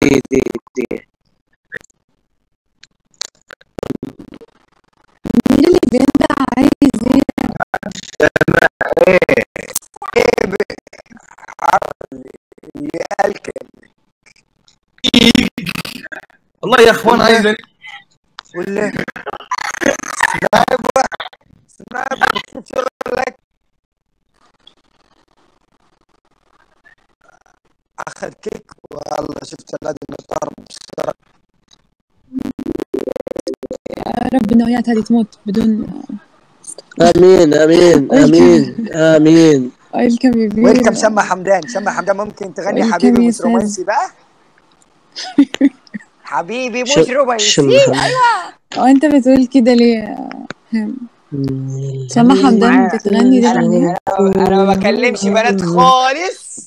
دقيقة دقيقة دقيقة مين اللي بيندع عايز ايه اللي قال كده والله يا اخوان عايز ولا سنايبر سنايبر كيف شغلك اخذ كيك والله شفت الغد المطار بسرعة يا رب النوعيات هذه تموت بدون امين امين امين امين ويلكم يا بيبي ويلكم سما حمدان سما حمدان ممكن تغني Welcome حبيبي يا مش أستاذ. رومانسي بقى حبيبي مش شو- رومانسي شو- وانت بتقول كده ليه يا هم سما حمدان بتغني ده انا ليه انا أنا ما بكلمش بنات خالص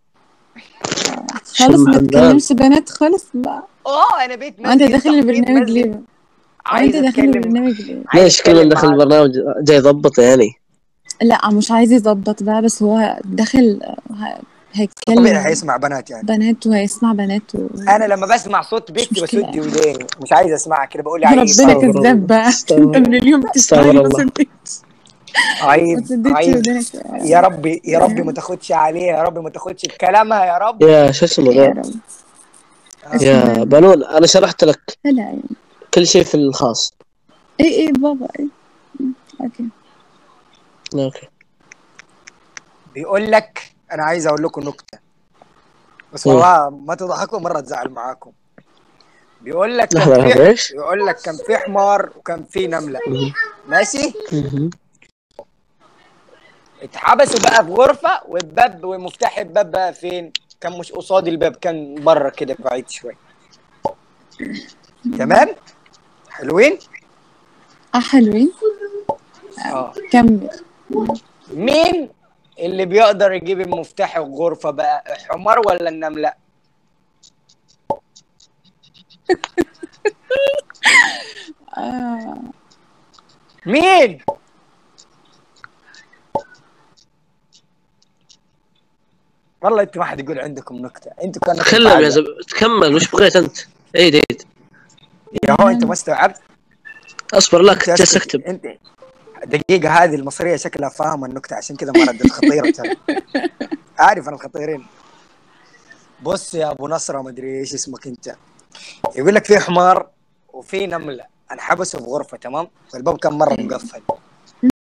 خالص ما حمدان. تكلمش بنات خالص بقى اه انا بيت وانت مسجد، داخل تخبيط البرنامج مسجد. ليه بقى عايز وانت داخل اتكلم البرنامج ليه عايز ليش كل أتكلم من دخل معاك. البرنامج جاي يضبط يعني لا مش عايز يظبط بقى بس هو داخل ه- طبيعي هيتكلم هيسمع بنات يعني بنات وهيسمع بنات و... انا لما بسمع صوت بنتي مشكلة. بسد وداني مش عايز اسمعها كده بقول عيب ربنا استغفر الله. كذاب بقى استغفر انت من اليوم استغفر بتسمعني الله. ما صدقتش ما عيب صدقتش عيب ودانك يا ربي يا ربي ما تاخدش عليها يا ربي ما تاخدش بكلامها يا رب يا شو اسمه يا ذا؟ رب يا بنون انا شرحت لك هلا يعني كل شيء في الخاص اي اي بابا اي م، اوكي اوكي بيقول لك انا عايز اقول لكم نكته بس مم. والله ما تضحكوا مره تزعل معاكم بيقول لك لحظة كان لحظة في ايش؟ بيقول لك كان في حمار وكان في نمله مهم. ماشي مهم. اتحبسوا بقى في غرفه والباب ومفتاح الباب بقى فين كان مش قصاد الباب كان بره كده بعيد شويه تمام حلوين اه حلوين اه كمل مين اللي بيقدر يجيب المفتاح الغرفه بقى الحمار ولا النمله آه. مين والله انتوا ما حد يقول عندكم نكته انتوا كانوا تكلم يا زب... تكمل وش بغيت انت؟ عيد عيد يا هو انت ما استوعبت اصبر لا كنت أنت جالس اسكت. اكتب انت دقيقة هذه المصرية شكلها فاهمة النكتة عشان كذا ما ردت خطيرة ترى. عارف انا الخطيرين بص يا ابو نصرة ما ادري ايش اسمك انت يقول لك في حمار وفي نملة انحبسوا في غرفة تمام والباب كان مرة مقفل